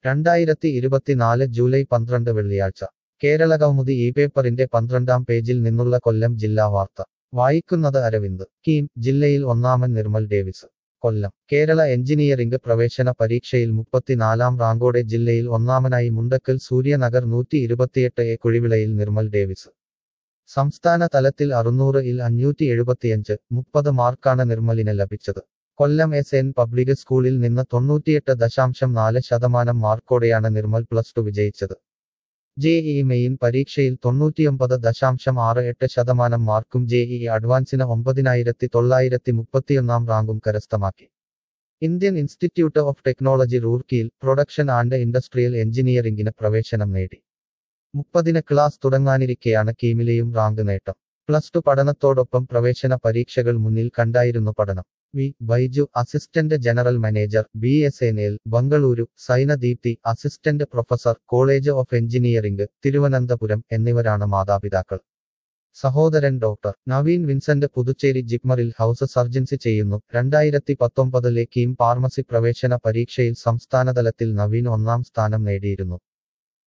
രണ്ടായിരത്തി ഇരുപത്തിനാല് ജൂലൈ പന്ത്രണ്ട് വെള്ളിയാഴ്ച കേരളകൗമുദി ഈ പേപ്പറിന്റെ പന്ത്രണ്ടാം പേജിൽ നിന്നുള്ള കൊല്ലം ജില്ലാ വാർത്ത വായിക്കുന്നത് അരവിന്ദ് കീം ജില്ലയിൽ ഒന്നാമൻ നിർമ്മൽ ഡേവിസ് കൊല്ലം കേരള എഞ്ചിനീയറിംഗ് പ്രവേശന പരീക്ഷയിൽ മുപ്പത്തിനാലാം റാങ്കോടെ ജില്ലയിൽ ഒന്നാമനായി മുണ്ടക്കൽ സൂര്യനഗർ നൂറ്റി ഇരുപത്തിയെട്ട് എ കുഴിവിളയിൽ നിർമ്മൽ ഡേവിസ് സംസ്ഥാന തലത്തിൽ അറുന്നൂറ് ഇൽ അഞ്ഞൂറ്റി എഴുപത്തിയഞ്ച് മുപ്പത് മാർക്കാണ് നിർമ്മലിന് ലഭിച്ചത് കൊല്ലം എസ് എൻ പബ്ലിക് സ്കൂളിൽ നിന്ന് തൊണ്ണൂറ്റിയെട്ട് ദശാംശം നാല് ശതമാനം മാർക്കോടെയാണ് നിർമ്മൽ പ്ലസ് ടു വിജയിച്ചത് ജെഇ മെയിൻ പരീക്ഷയിൽ തൊണ്ണൂറ്റിയൊമ്പത് ദശാംശം ആറ് എട്ട് ശതമാനം മാർക്കും ജെഇ അഡ്വാൻസിന് ഒമ്പതിനായിരത്തി തൊള്ളായിരത്തി മുപ്പത്തിയൊന്നാം റാങ്കും കരസ്ഥമാക്കി ഇന്ത്യൻ ഇൻസ്റ്റിറ്റ്യൂട്ട് ഓഫ് ടെക്നോളജി റൂർക്കിയിൽ പ്രൊഡക്ഷൻ ആൻഡ് ഇൻഡസ്ട്രിയൽ എഞ്ചിനീയറിംഗിന് പ്രവേശനം നേടി മുപ്പതിന് ക്ലാസ് തുടങ്ങാനിരിക്കെയാണ് കീമിലെയും റാങ്ക് നേട്ടം പ്ലസ് ടു പഠനത്തോടൊപ്പം പ്രവേശന പരീക്ഷകൾ മുന്നിൽ കണ്ടായിരുന്നു പഠനം V Baiju assistant general manager B S N L Bengaluru Sainadeepthi assistant professor college of engineering Thiruvananthapuram എന്നിവരാണ് മാതാപിതാക്കൾ സഹോദരൻ ഡോക്ടർ നവീൻ വിൻസെന്റ് പുതുച്ചേരി ജിപ്മറിൽ ഹൗസ് സർജൻസി ചെയ്യുന്നു രണ്ടായിരത്തി പത്തൊമ്പതിലെ കീം ഫാർമസി പ്രവേശന പരീക്ഷയിൽ സംസ്ഥാനതലത്തിൽ നവീൻ ഒന്നാം സ്ഥാനം നേടിയിരുന്നു